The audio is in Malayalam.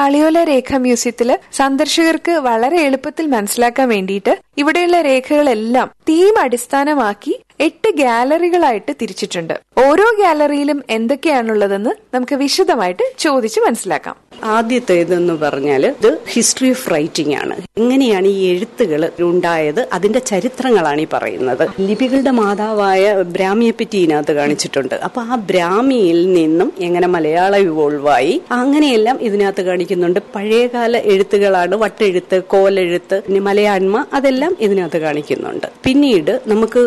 പാളിയോല രേഖ മ്യൂസിയത്തില് സന്ദർശകർക്ക് വളരെ എളുപ്പത്തിൽ മനസ്സിലാക്കാൻ വേണ്ടിയിട്ട് ഇവിടെയുള്ള രേഖകളെല്ലാം തീം അടിസ്ഥാനമാക്കി എട്ട് ഗാലറികളായിട്ട് തിരിച്ചിട്ടുണ്ട് ഓരോ ഗാലറിയിലും എന്തൊക്കെയാണുള്ളതെന്ന് നമുക്ക് വിശദമായിട്ട് ചോദിച്ച് മനസ്സിലാക്കാം ആദ്യത്തേതെന്ന് പറഞ്ഞാൽ ഇത് ഹിസ്റ്ററി ഓഫ് റൈറ്റിംഗ് ആണ് എങ്ങനെയാണ് ഈ എഴുത്തുകൾ ഉണ്ടായത് അതിന്റെ ചരിത്രങ്ങളാണ് ഈ പറയുന്നത് ലിപികളുടെ മാതാവായ ബ്രാഹ്മിയെ പറ്റി ഇതിനകത്ത് കാണിച്ചിട്ടുണ്ട് അപ്പൊ ആ ബ്രാഹ്മിയിൽ നിന്നും എങ്ങനെ മലയാളം ഇവോൾവായി അങ്ങനെയെല്ലാം ഇതിനകത്ത് കാണിക്കുന്നുണ്ട് പഴയകാല എഴുത്തുകളാണ് വട്ടെഴുത്ത് കോലെഴുത്ത് പിന്നെ മലയാണ്മ അതെല്ലാം ഇതിനകത്ത് കാണിക്കുന്നുണ്ട് പിന്നീട് നമുക്ക്